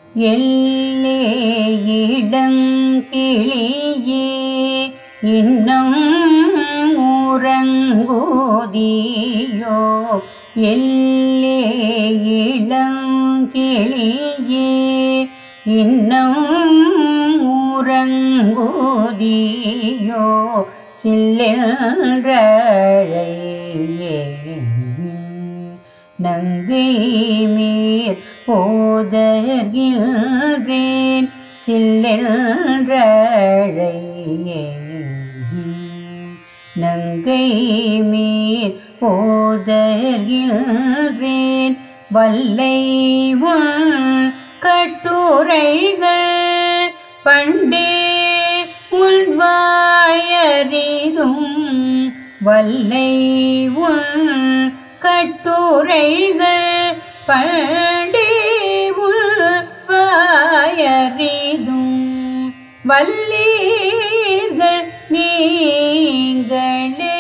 எல்லே இளங்கிளியே இன்னும் உறங்குதியோ எல்லே இளங்கிளியே இன்னும் உறங்குதியோ சில்லென்றழையே நங்கை மேற் போதர்கின்றேன் சில்லென்றழையே நங்கை மேற் போதர்கின்றேன் வல்லை உன் கட்டுரைகள் பண்டே உள்வாயறிதும் வல்லை உன் கட்டுரைகள் பண்டே உள்வாயறிதும் வல்லீர்கள் நீங்களே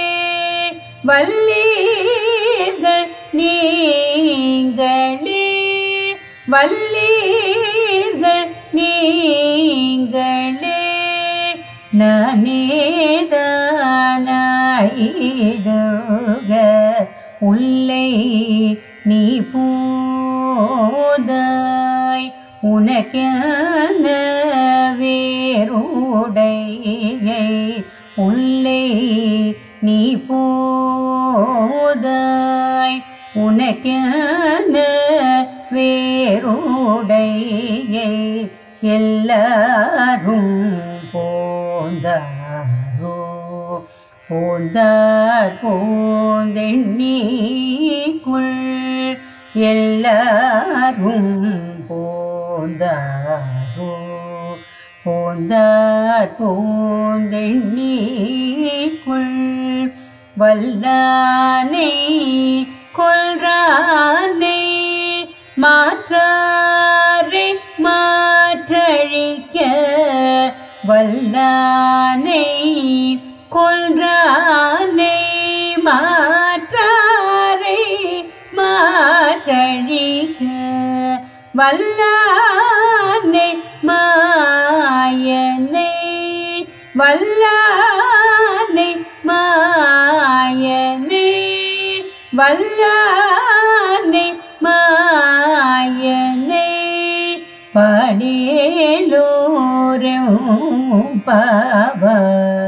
வல்லீர்கள் நீங்களே வல்லீர்கள் நீங்களே நானேதானாயிடுக உள்ளே நீ போதாய் உனக்கென்ன வேறுடையை உள்ளே நீ போதாய் உனக்கென்ன வேறுடையை எல்லாரும் போந்தாரோ போந்தார் போந்தெண்ணீக்குள் எல்லாரும் போந்தாரோ போந்தார் போந்தெண்ணீக்குள் வல்லானை கொல்றானை மாற்றாரை மாற்றழிக்க வல்லானை கொல்றானை மாற்றாரை மாற்றழிக்க வல்லானை மாயனை வல்லானை மாயனை வல்லானை மாயனை படேலோரும் பாவ